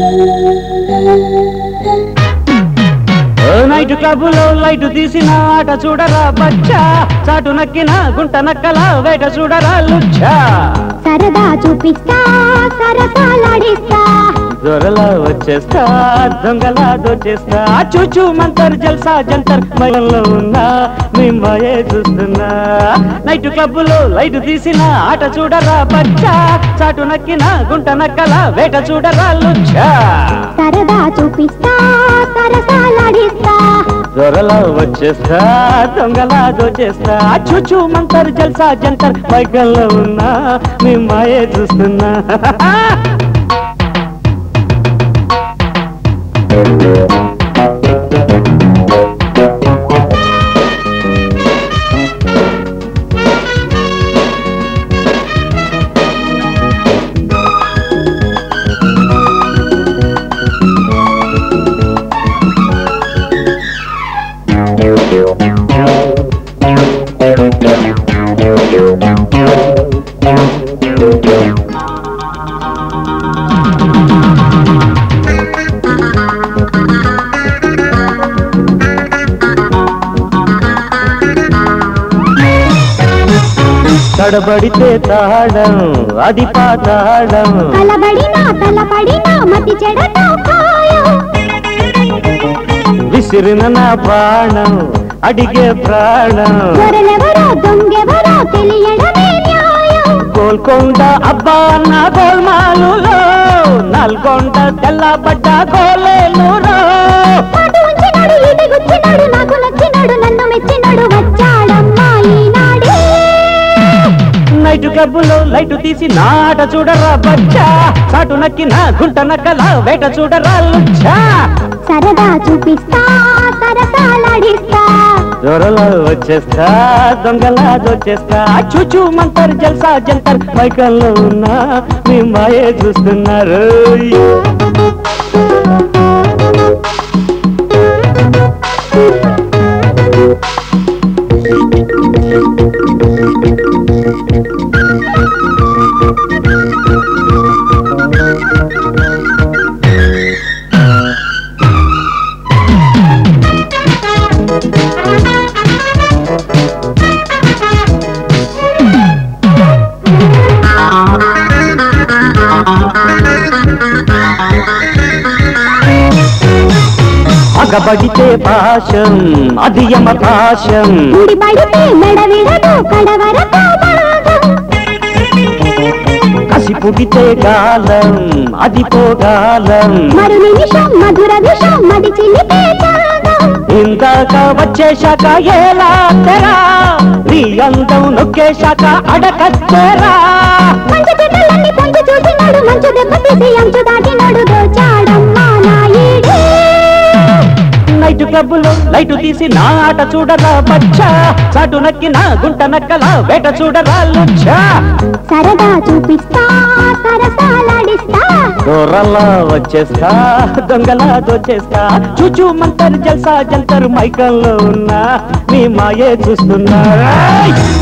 ఓ night క్లబ్బులో light తీసిన ఆట చూడరా బచ్చా చాటు నక్కిన గుంట నక్కల వేట చూడరా లుచ్చా సరదా చూపిస్తా సరసాలాడిస్తా దొరలా వచ్చేస్తా దొంగలా దోచేస్తా చూచూ మంతర్ జల్సా జంతర్ మయంలో ఉన్నా మీ మాయే చూస్తున్నా నైట్ క్లబ్బులో లైట్ తీసిన ఆట చూడరా బచ్చా చాటు నక్కిన గుంట నక్కల వేట చూడరా లుచ్చా సరదా చూపిస్తా సరసాలాడిస్తా దొరలా వచ్చేస్తా దొంగలా దోచేస్తా చూచూ మంతర్ జల్సా జంతర్ మైకల్లో ఉన్నా మీ మాయే చూస్తున్నా తడబడితే తాళం అది పాతాళం కలబడినా తలపడినా మతి చెడటం ఖాయం విసిరిన నా బాణం అడిగే ప్రాణం దొరలెవరో దొంగెవరో తెలియడమే న్యాయం గోల్కొండ అబ్బా అన్న గోల్మాలులో నల్గొండ తెల్లబడ్డ గోలేలులో అటు ఉంచినాడు ఇటు గుచ్చినాడు నాకు నచ్చినాడు నన్ను మెచ్చినాడు వచ్చాడమ్మా ఈనాడే నైట్ క్లబ్బులో లైట్ తీసి నాట చూడరా బచ్చా చాటు నక్కిన గుంట నక్కల వేట చూడరా లుచ్చా సరదా చూపిస్తా సరసాలాడిస్తా దొరలో వచ్చేస్తా దొంగలా దోచేస్తా చూచూ మంతర్ జల్సా జంతర్ మైకల్లో ఉన్నా మీ మాయే చూస్తున్నారు అగబడితే పాశం అది యమ పాశం ముడి పడితే మెడ విడదు కడవరతో భాగం కసి పుడితే కాలం అది పోగాలం మరు నిమిషం మధుర విషం మది చిలిపే త్యాగం ఇందాక వచ్చేశాక ఎలా తెరా నీ అందం నొక్కేశాక అడకచ్చేరా మంచి చెడ్డలన్నీ పొంచి చూసినాడు మంచు దెబ్బ తీసి అంచు దాటినాడు దోచాడమ్మా నా ఈడే నైట్ క్లబ్బులో లైట్ తీసి నా ఆట చూడరా బచ్చా చాటు నక్కిన గుంట నక్కల వేట చూడరా లుచ్చా సరదా చూపిస్తా సరసాలాడిస్తా దూరల్లా వచ్చేస్తా దొంగలా దోచేస్తా చూచూ మంతర్ జల్సా జంతర్ మైకల్లో ఉన్నా నీ మాయే చూస్తున్నా